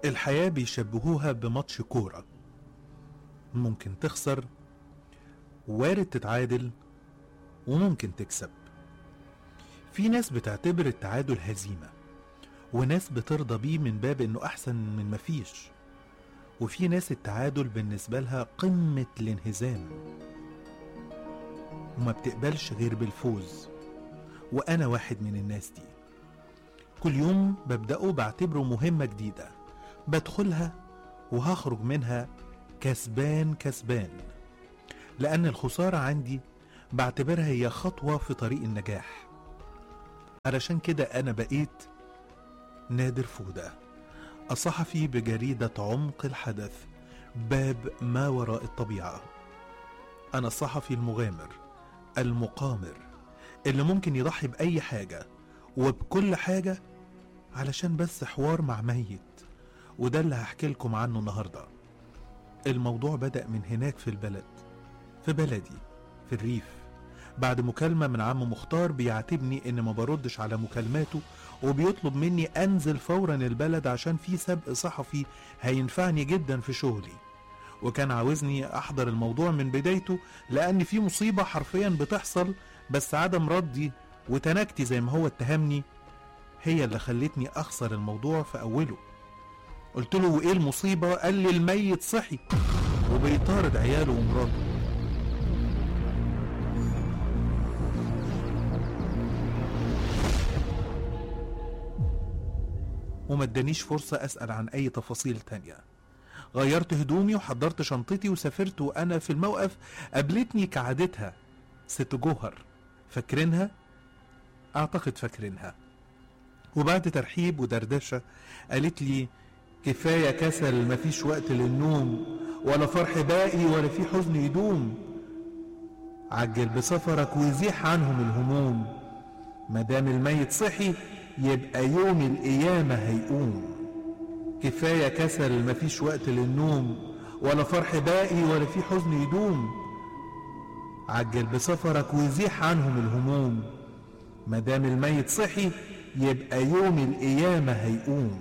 الحياة بيشبهوها بماتش كورة ممكن تخسر وارد تتعادل وممكن تكسب في ناس بتعتبر التعادل هزيمة وناس بترضى بيه من باب انه احسن من مفيش وفي ناس التعادل بالنسبة لها قمة الانهزام وما بتقبلش غير بالفوز وأنا واحد من الناس دي كل يوم ببدأه بعتبره مهمة جديدة بدخلها وهخرج منها كسبان كسبان لأن الخسارة عندي بعتبرها هي خطوة في طريق النجاح علشان كده أنا بقيت نادر فودة الصحفي بجريدة عمق الحدث باب ما وراء الطبيعة أنا الصحفي المغامر المقامر اللي ممكن يضحي بأي حاجة وبكل حاجة علشان بس حوار مع ميت وده اللي هحكي لكم عنه النهاردة الموضوع بدأ من هناك في البلد في بلدي في الريف بعد مكالمة من عم مختار بيعاتبني إن ما بردش على مكالماته وبيطلب مني أنزل فورا البلد عشان في سبق صحفي هينفعني جدا في شغلي وكان عاوزني أحضر الموضوع من بدايته لأن في مصيبة حرفيا بتحصل بس عدم ردي وتناكتي زي ما هو اتهمني هي اللي خلتني أخسر الموضوع في أوله قلت له وإيه المصيبة قال لي الميت صحي وبيطارد عياله ومراته وما ادانيش فرصة أسأل عن أي تفاصيل تانية غيرت هدومي وحضرت شنطتي وسافرت وأنا في الموقف قابلتني كعادتها ست جوهر فاكرينها؟ أعتقد فاكرينها وبعد ترحيب ودردشة قالت لي كفاية كسل مفيش وقت للنوم ولا فرح باقي ولا في حزن يدوم عجل بسفرك ويزيح عنهم الهموم مدام الميت صحي يبقى يوم القيامة هيقوم كفاية كسل مفيش وقت للنوم ولا فرح باقي ولا في حزن يدوم عجل بسفرك ويزيح عنهم الهموم مدام الميت صحي يبقى يوم القيامة هيقوم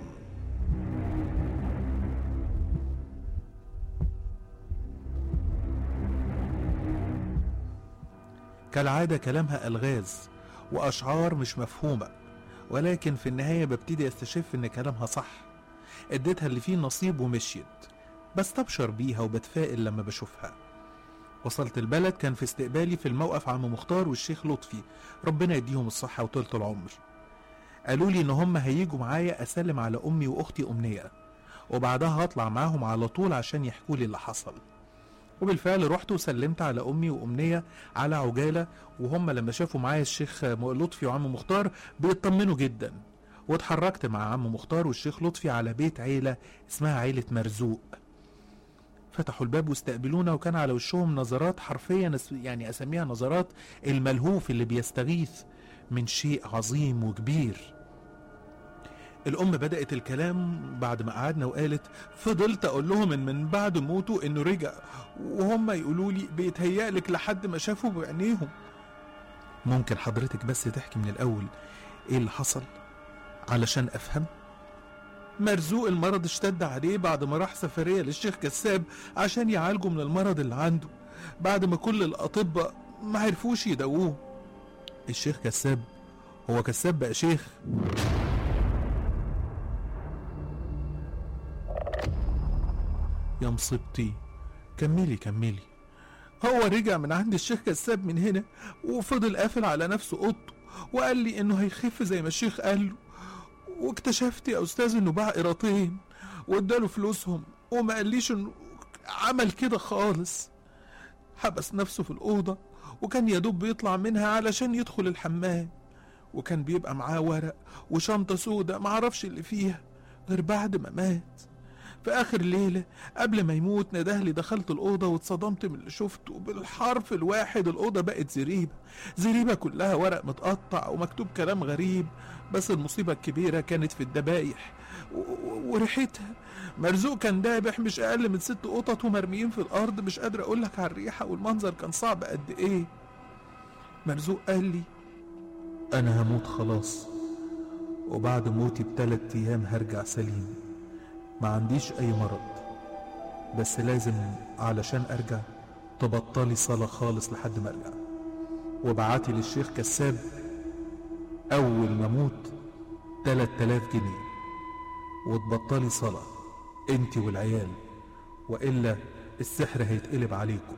كالعادة كلامها ألغاز وأشعار مش مفهومة ولكن في النهاية ببتدي استشف ان كلامها صح اديتها اللي فيه نصيب ومشيت بستبشر بيها وبتفائل لما بشوفها وصلت البلد كان في استقبالي في الموقف عم مختار والشيخ لطفي ربنا يديهم الصحة وطولة العمر قالوا لي ان هم هيجوا معايا اسلم على امي واختي امنية وبعدها هطلع معاهم على طول عشان يحكوا لي اللي حصل وبالفعل رحت وسلمت على امي وامنيه على عجاله وهم لما شافوا معايا الشيخ لطفي وعم مختار بيطمنوا جدا واتحركت مع عم مختار والشيخ لطفي على بيت عيله اسمها عيله مرزوق فتحوا الباب واستقبلونا وكان على وشهم نظرات حرفيا يعني اسميها نظرات الملهوف اللي بيستغيث من شيء عظيم وكبير الأم بدأت الكلام بعد ما قعدنا وقالت فضلت أقول لهم إن من بعد موته إنه رجع وهم يقولوا لي بيتهيألك لحد ما شافوا بعينيهم ممكن حضرتك بس تحكي من الأول إيه اللي حصل علشان أفهم مرزوق المرض اشتد عليه بعد ما راح سفرية للشيخ كساب عشان يعالجه من المرض اللي عنده بعد ما كل الأطباء ما عرفوش يداووه الشيخ كساب هو كساب بقى شيخ يا مصيبتي كملي كملي هو رجع من عند الشيخ كساب من هنا وفضل قافل على نفسه اوضته وقال لي انه هيخف زي ما الشيخ قال له واكتشفت يا استاذ انه باع قراطين واداله فلوسهم وما قاليش انه عمل كده خالص حبس نفسه في الاوضه وكان يا دوب بيطلع منها علشان يدخل الحمام وكان بيبقى معاه ورق وشنطه سودة معرفش اللي فيها غير بعد ما مات في آخر ليلة قبل ما يموت ندهلي دخلت الأوضة واتصدمت من اللي شفته بالحرف الواحد الأوضة بقت زريبة زريبة كلها ورق متقطع ومكتوب كلام غريب بس المصيبة الكبيرة كانت في الدبايح وريحتها مرزوق كان دابح مش أقل من ست قطط ومرميين في الأرض مش قادر أقولك على الريحة والمنظر كان صعب قد إيه مرزوق قال لي أنا هموت خلاص وبعد موتي بتلات أيام هرجع سليم ما عنديش أي مرض بس لازم علشان أرجع تبطلي صلاة خالص لحد ما أرجع وبعتي للشيخ كساب أول ما أموت تلات آلاف جنيه وتبطلي صلاة انت والعيال وإلا السحر هيتقلب عليكم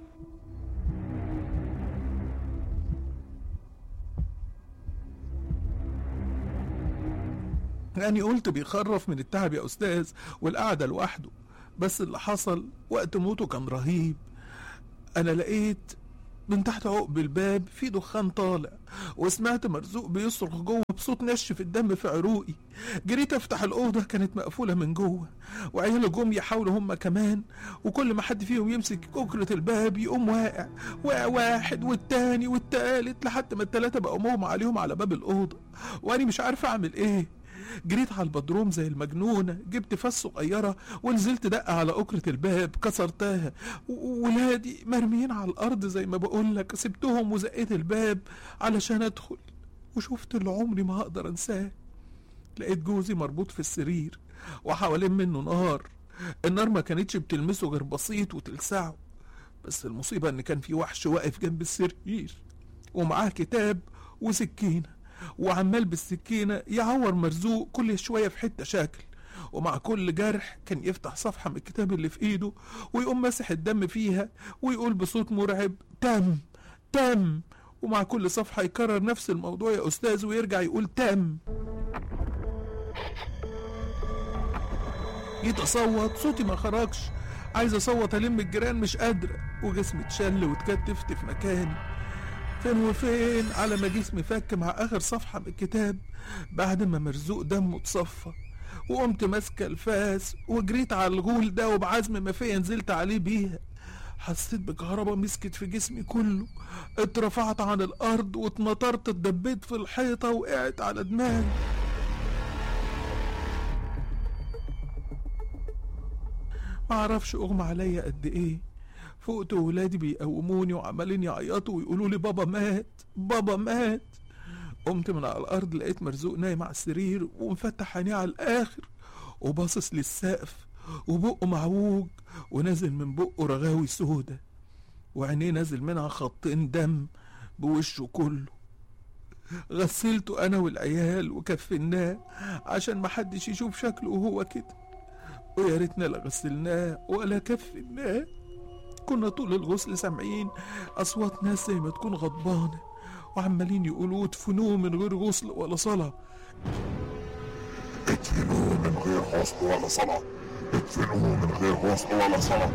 يعني قلت بيخرف من التعب يا أستاذ والقعدة لوحده بس اللي حصل وقت موته كان رهيب أنا لقيت من تحت عقب الباب في دخان طالع وسمعت مرزوق بيصرخ جوه بصوت نشف الدم في عروقي جريت افتح الاوضه كانت مقفوله من جوه وعياله جم يحاولوا هم كمان وكل ما حد فيهم يمسك كوكرة الباب يقوم واقع واقع واحد والتاني والتالت لحد ما التلاته بقوا مغمى عليهم على باب الاوضه وانا مش عارفه اعمل ايه جريت على البدروم زي المجنونة جبت فاس صغيرة ونزلت دق على أكرة الباب كسرتها و- ولادي مرميين على الأرض زي ما بقولك سبتهم وزقيت الباب علشان أدخل وشفت اللي عمري ما هقدر أنساه لقيت جوزي مربوط في السرير وحوالين منه نار النار ما كانتش بتلمسه غير بسيط وتلسعه بس المصيبة إن كان في وحش واقف جنب السرير ومعاه كتاب وسكينة وعمال بالسكينة يعور مرزوق كل شوية في حتة شكل ومع كل جرح كان يفتح صفحة من الكتاب اللي في ايده ويقوم ماسح الدم فيها ويقول بصوت مرعب تم تم ومع كل صفحة يكرر نفس الموضوع يا أستاذ ويرجع يقول تم جيت أصوت صوتي ما خرجش عايز أصوت ألم الجيران مش قادرة وجسمي اتشل واتكتفت في مكاني فين وفين على ما جسمي فك مع اخر صفحة من الكتاب بعد ما مرزوق دمه اتصفى وقمت ماسكة الفاس وجريت على الغول ده وبعزم ما فيا نزلت عليه بيها حسيت بكهرباء مسكت في جسمي كله اترفعت عن الارض واتنطرت اتدبيت في الحيطة وقعت على دماغي معرفش اغمى عليا قد ايه فقت ولادي بيقوموني وعمالين يعيطوا ويقولوا لي بابا مات بابا مات قمت من على الارض لقيت مرزوق نايم على السرير ومفتح عينيه على الاخر وباصص للسقف وبقه معوج ونازل من بقه رغاوي سودة وعينيه نازل منها خطين دم بوشه كله غسلته انا والعيال وكفناه عشان محدش يشوف شكله وهو كده ويا ريتنا لا غسلناه ولا كفناه كنا طول الغسل سامعين أصوات ناس زي ما تكون غضبانة وعمالين يقولوا ادفنوه من غير غسل ولا صلاة ادفنوه من غير غسل ولا صلاة ادفنوه من غير غسل ولا صلاة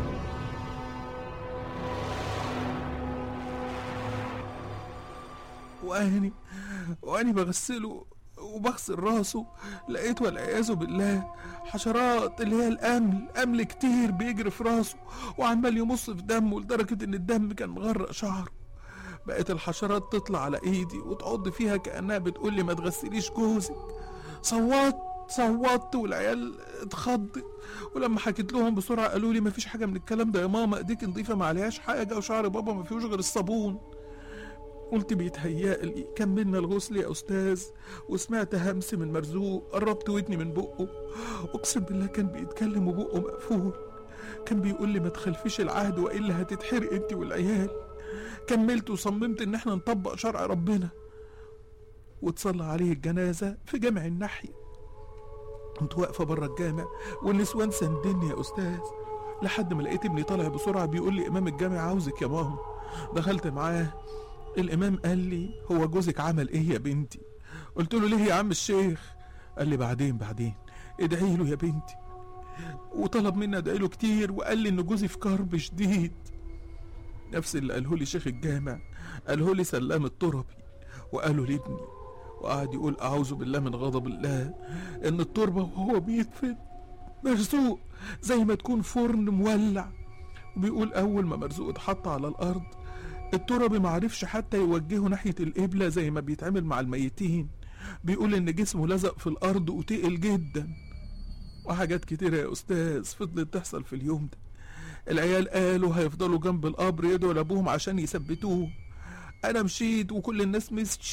وأني وأني بغسله وبغسل راسه لقيت والعياذ بالله حشرات اللي هي الأمل أمل كتير بيجري في راسه وعمال يمص في دمه لدرجة إن الدم كان مغرق شعره بقت الحشرات تطلع على ايدي وتعض فيها كأنها بتقول لي ما تغسليش جوزك صوت صوتت والعيال اتخضت ولما حكيت لهم بسرعة قالوا لي مفيش حاجة من الكلام ده يا ماما ايديك نضيفة ما عليهاش حاجة وشعر بابا ما فيهوش غير الصابون قلت بيتهيألي كملنا الغسل يا أستاذ وسمعت همس من مرزوق قربت ودني من بقه أقسم بالله كان بيتكلم وبقه مقفول كان بيقول لي ما تخلفيش العهد وإلا هتتحرق أنت والعيال كملت وصممت إن احنا نطبق شرع ربنا وتصلى عليه الجنازة في جامع الناحية كنت واقفة بره الجامع والنسوان سندني يا أستاذ لحد ما لقيت ابني طالع بسرعة بيقول لي إمام الجامع عاوزك يا ماما دخلت معاه الإمام قال لي هو جوزك عمل إيه يا بنتي قلت له ليه يا عم الشيخ قال لي بعدين بعدين ادعي له يا بنتي وطلب مني ادعي له كتير وقال لي ان جوزي في كرب شديد نفس اللي قاله لي شيخ الجامع قاله لي سلام التربي وقاله لابني وقعد يقول اعوذ بالله من غضب الله ان التربه وهو بيدفن مرزوق زي ما تكون فرن مولع وبيقول اول ما مرزوق اتحط على الارض التربي معرفش حتى يوجهه ناحيه القبله زي ما بيتعمل مع الميتين بيقول ان جسمه لزق في الارض وتقل جدا وحاجات كتيرة يا أستاذ فضلت تحصل في اليوم ده العيال قالوا هيفضلوا جنب القبر يدعوا لأبوهم عشان يثبتوه أنا مشيت وكل الناس مشيت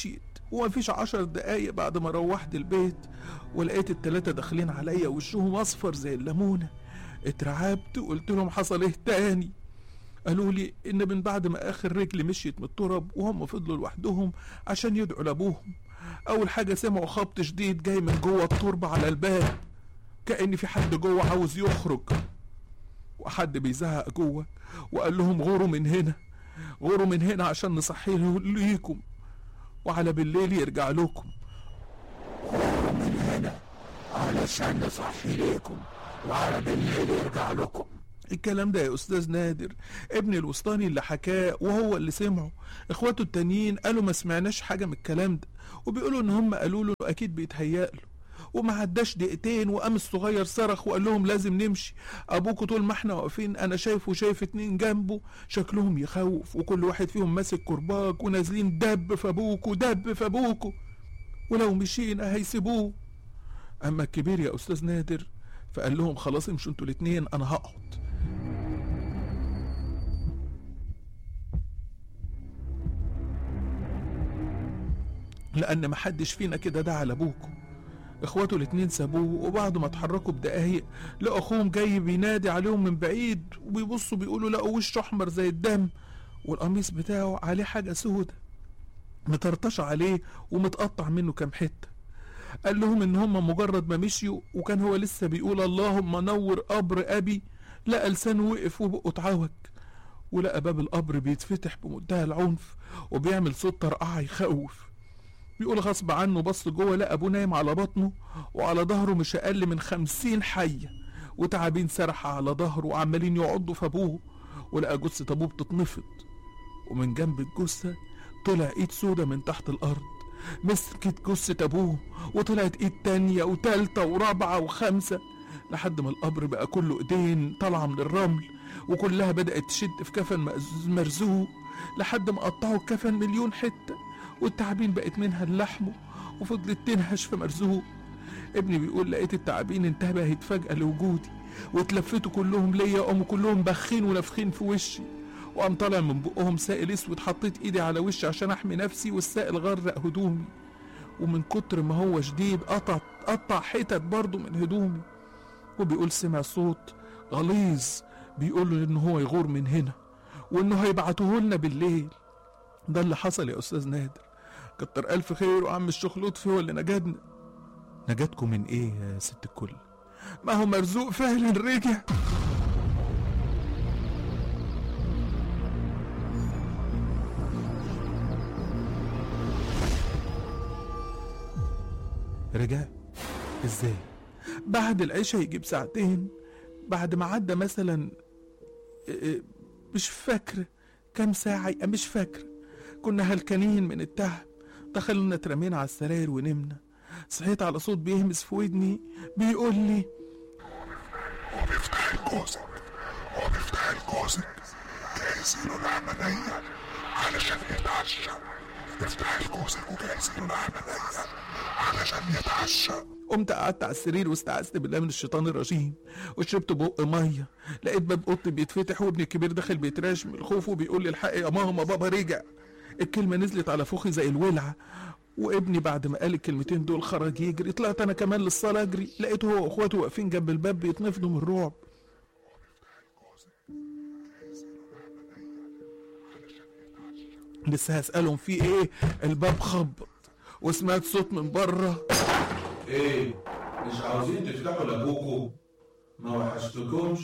ومفيش عشر دقايق بعد ما روحت البيت ولقيت التلاتة داخلين عليا وشهم اصفر زي الليمونة اترعبت وقلت لهم حصل ايه تاني قالوا لي ان من بعد ما اخر رجل مشيت من التراب وهم فضلوا لوحدهم عشان يدعوا لابوهم اول حاجة سمعوا خبط شديد جاي من جوه التربة على الباب كأن في حد جوه عاوز يخرج وحد بيزعق جوه وقال لهم غوروا من هنا غوروا من هنا عشان نصحي ليكم وعلى بالليل يرجع لكم علشان نصحي ليكم وعلى بالليل يرجع لكم الكلام ده يا استاذ نادر ابن الوسطاني اللي حكاه وهو اللي سمعه اخواته التانيين قالوا ما سمعناش حاجه من الكلام ده وبيقولوا ان هم قالوا له اكيد بيتهيأ له وما عداش دقيقتين وقام الصغير صرخ وقال لهم لازم نمشي ابوكوا طول ما احنا واقفين انا شايف وشايف اتنين جنبه شكلهم يخوف وكل واحد فيهم ماسك كرباج ونازلين دب في ابوكوا دب في ابوكوا ولو مشينا هيسيبوه اما الكبير يا استاذ نادر فقال لهم خلاص امشوا انتوا الاتنين انا هقعد لان محدش فينا كده دعا لابوكوا اخواته الاتنين سابوه وبعد ما اتحركوا بدقايق لقوا اخوهم جاي بينادي عليهم من بعيد وبيبصوا بيقولوا لقوا وشه احمر زي الدم والقميص بتاعه عليه حاجه سودة مطرطش عليه ومتقطع منه كام حته قال لهم ان هم مجرد ما مشيوا وكان هو لسه بيقول اللهم نور قبر ابي لقى لسانه وقف وبقه اتعوج ولقى باب القبر بيتفتح بمنتهى العنف وبيعمل صوت طرقعه يخوف بيقول غصب عنه بص جوه لقى ابوه نايم على بطنه وعلى ظهره مش اقل من خمسين حيه وتعابين سرحة على ظهره وعمالين يعضوا في ابوه ولقى جثة ابوه بتتنفض ومن جنب الجثة طلع ايد سودة من تحت الارض مسكت جثة ابوه وطلعت ايد تانية وتالتة ورابعة وخامسة لحد ما القبر بقى كله ايدين طالعة من الرمل وكلها بدأت تشد في كفن مأز- مرزوق لحد ما قطعوا الكفن مليون حتة والتعابين بقت منها اللحم وفضلت تنهش في مرزوق ابني بيقول لقيت التعابين انتبهت فجأة لوجودي واتلفتوا كلهم ليا وقاموا كلهم بخين ونفخين في وشي وقام طالع من بقهم سائل اسود حطيت ايدي على وشي عشان احمي نفسي والسائل غرق هدومي ومن كتر ما هو شديد قطع قطع حتت برضه من هدومي وبيقول سمع صوت غليظ بيقول له ان هو يغور من هنا وانه هيبعتوه لنا بالليل ده اللي حصل يا استاذ نادر كتر الف خير وعم الشيخ لطفي هو اللي نجدنا نجاتكم من ايه يا ست الكل ما هو مرزوق فعلا رجع رجع ازاي بعد العشاء يجي بساعتين بعد ما عدى مثلا إيه، مش فاكرة كام ساعة يبقى مش فاكرة كنا هلكانين من التعب دخلنا اترمينا على السراير ونمنا صحيت على صوت بيهمس في ودني بيقول لي هو بيفتح الكوزك هو بيفتح الكوزك جايز له لحمة نية علشان يتعشى يفتح الكوزك وجايز له لحمة نية علشان يتعشى قمت قعدت على السرير واستعذت بالله من الشيطان الرجيم وشربت بق ميه لقيت باب اوضتي بيتفتح وابني الكبير داخل بيتراش من الخوف وبيقول لي الحق يا ماما بابا رجع الكلمه نزلت على فخي زي الولعه وابني بعد ما قال الكلمتين دول خرج يجري طلعت انا كمان للصاله اجري لقيته هو واخواته واقفين جنب الباب بيتنفضوا من الرعب لسه هسألهم في ايه الباب خبط وسمعت صوت من بره ايه مش عاوزين تفتحوا لابوكوا ما وحشتكمش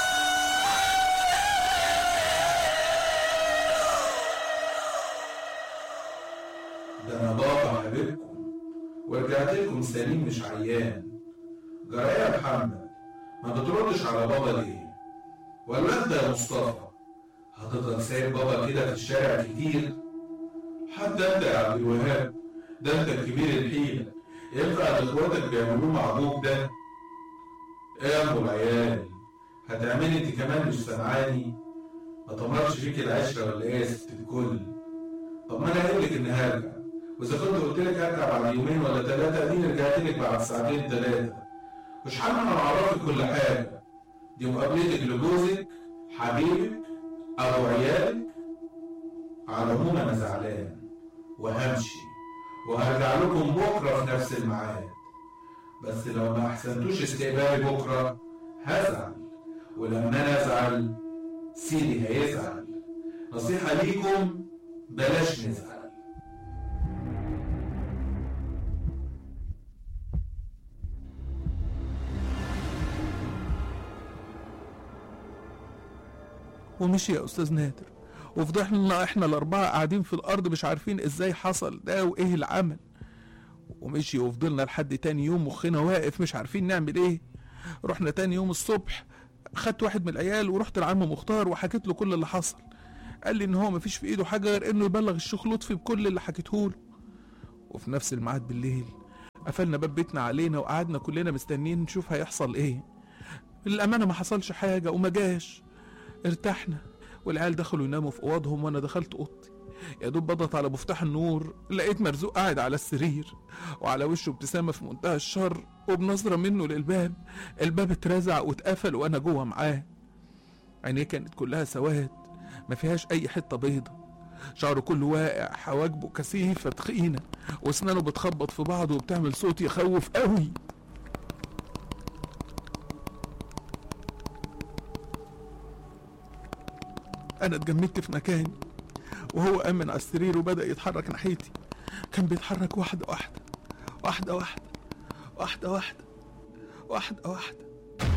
ده انا بابا حبيبكم ورجعت لكم سليم مش عيان جرايه يا محمد ما بتردش على بابا ليه ولا انت يا مصطفى هتفضل سايب بابا كده في الشارع كتير حتى انت يا عبد الوهاب ده انت الكبير الحيلة ينفع اللي اخواتك بيعملوه مع ابوك ده ايه يا ام العيال هتعملي انت كمان مش سامعاني ما طمرش فيك العشرة ولا ايه يا ست الكل طب ما انا قايل لك اني هرجع واذا كنت قلت لك هرجع بعد يومين ولا ثلاثة اديني رجعت لك بعد ساعتين ثلاثة مش حابب انا اعرفك كل حاجة دي مقابلتك لجوزك حبيبك ابو عيالك على العموم انا زعلان وهمشي وهرجع لكم بكرة في نفس الميعاد بس لو ما أحسنتوش استقبالي بكرة هزعل ولما أنا أزعل سيدي هيزعل نصيحة ليكم بلاش نزعل ومشي يا استاذ نادر وفضلنا احنا الاربعه قاعدين في الارض مش عارفين ازاي حصل ده وايه العمل ومشي وفضلنا لحد تاني يوم مخنا واقف مش عارفين نعمل ايه رحنا تاني يوم الصبح خدت واحد من العيال ورحت لعم مختار وحكيت له كل اللي حصل قال لي ان هو مفيش في ايده حاجه غير انه يبلغ الشيخ لطفي بكل اللي حكيته له وفي نفس الميعاد بالليل قفلنا باب بيتنا علينا وقعدنا كلنا مستنيين نشوف هيحصل ايه للامانه ما حصلش حاجه وما جاش ارتحنا والعيال دخلوا يناموا في اوضهم وانا دخلت اوضتي يا دوب بضغط على مفتاح النور لقيت مرزوق قاعد على السرير وعلى وشه ابتسامه في منتهى الشر وبنظره منه للباب الباب اترزع واتقفل وانا جوه معاه عينيه كانت كلها سواد ما فيهاش اي حته بيضه شعره كله واقع حواجبه كثيفه تخينه واسنانه بتخبط في بعض وبتعمل صوت يخوف قوي انا اتجمدت في مكاني وهو قام من على السرير وبدا يتحرك ناحيتي كان بيتحرك واحده واحده واحده واحده واحده واحده واحده واحده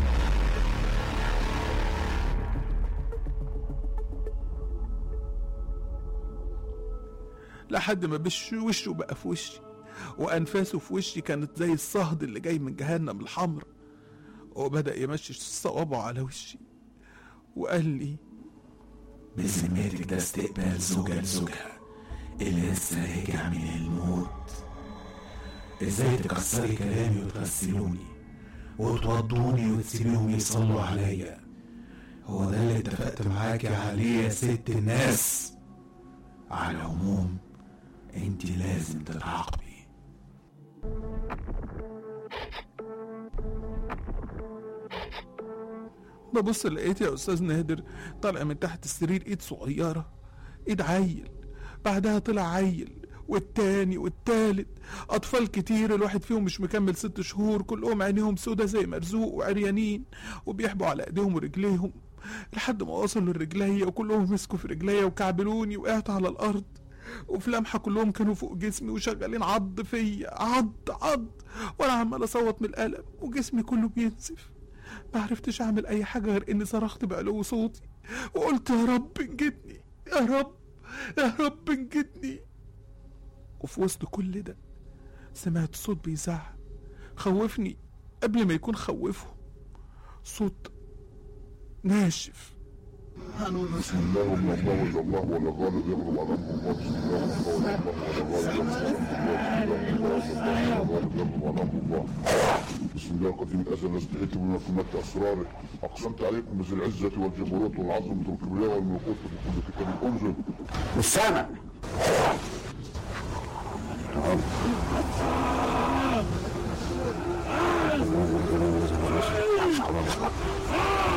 لحد ما بش وشه بقى في وشي وانفاسه في وشي كانت زي الصهد اللي جاي من جهنم الحمر وبدا يمشي صوابعه على وشي وقال لي بذمتك ده استقبال زوجة لزوجها اللي لسه راجع من الموت ازاي تكسري كلامي وتغسلوني وتوضوني وتسيبيهم يصلوا عليا هو ده اللي اتفقت معاكي عليه يا ست الناس على العموم انت لازم تتعاقبي ببص لقيت يا استاذ نادر طالع من تحت السرير ايد صغيره ايد عيل بعدها طلع عيل والتاني والتالت اطفال كتير الواحد فيهم مش مكمل ست شهور كلهم عينيهم سودا زي مرزوق وعريانين وبيحبوا على ايديهم ورجليهم لحد ما وصلوا لرجليا وكلهم مسكوا في رجليا وكعبلوني وقعت على الارض وفي لمحه كلهم كانوا فوق جسمي وشغالين عض فيا عض عض وانا عمال اصوت من الالم وجسمي كله بينزف ما عرفتش اعمل اي حاجه غير اني صرخت بعلو صوتي وقلت يا رب انجدني يا رب يا رب انجدني وفي وسط كل ده سمعت صوت بيزعق خوفني قبل ما يكون خوفهم صوت ناشف بسم الله ولا الله ولا الله ولا غالب يغلب على امر الله بسم الله ولا الله ولا الله ولا غالب يغلب على امر الله بسم الله ولا غالب يغلب على امر الله بسم الله قديم الازل استحيت بما في مد اسراره اقسمت عليكم بذي العزه والجبروت والعظمه والكبرياء والملكوت بكل كتاب انزل والسامع